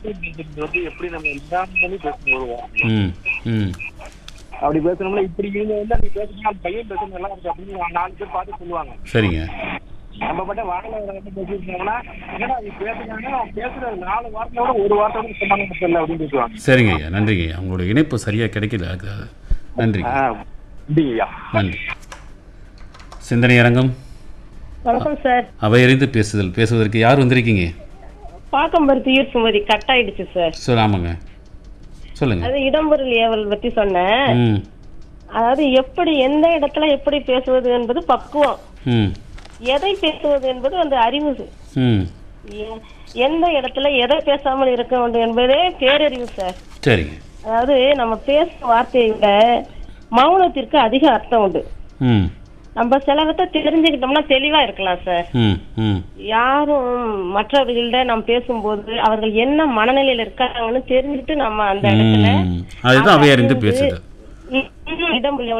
பேசுறது வந்து எப்படி நம்ம எல்லாம் பண்ணி பேசணும் ம் ம் அப்படி பேசணும்ல இப்படி இவங்க வந்து அப்படி பேசுனா அந்த பையன் பேசுறது நல்லா இருக்கு அப்படின்னு நாலு பேர் பார்த்து சொல்லுவாங்க சரிங்க நம்ம பட்ட வாயில வந்து பேசிருந்தாங்கன்னா என்னடா அது பேசுனாங்க அவன் பேசுற நாலு வார்த்தையோட ஒரு வார்த்தை கூட சொன்னாங்க தெரியல அப்படின்னு பேசுவாங்க சரிங்க ஐயா நன்றிங்க ஐயா உங்களோட இணைப்பு சரியாக கிடைக்கல அது அது. நன்றிங்க ஆ, அப்படிங்கய்யா நன்றி சிந்தனை அரங்கம் வணக்கம் சார் அவையறிந்து பேசுதல் பேசுவதற்கு யார் வந்திருக்கீங்க பாக்கம்பருத்தி ஈர் சுமதி கட் ஆயிடுச்சு சார் சொல் ஆமாங்க சொல்லுங்க அது இடம்பொருள் ஏவல் பத்தி சொன்னேன் ம் அதாவது எப்படி எந்த இடத்துல எப்படி பேசுவது என்பது பக்குவம் ம் எதை பேசுவது என்பது அந்த அறிவு ம் எ- எந்த இடத்துல எதை பேசாமல் இருக்க வேண்டும் என்பதே பேரறிவு சார் சரிங்க அதாவது நம்ம பேசுற வார்த்தையை விட மௌனத்திற்கு அதிக அர்த்தம் உண்டு ம் நம்ம சிலவத்தை தெரிஞ்சுக்கிட்டோம்னா தெளிவா இருக்கலாம் சார் ம் ம் யாரும் மற்றவர்கள்ட்ட நாம் பேசும்போது அவர்கள் என்ன மனநிலையில இருக்காங்கன்னு தெரிஞ்சுட்டு நம்ம அந்த இடத்துல ம் அதுதான் அவையறிந்து பேசுதல் இடம்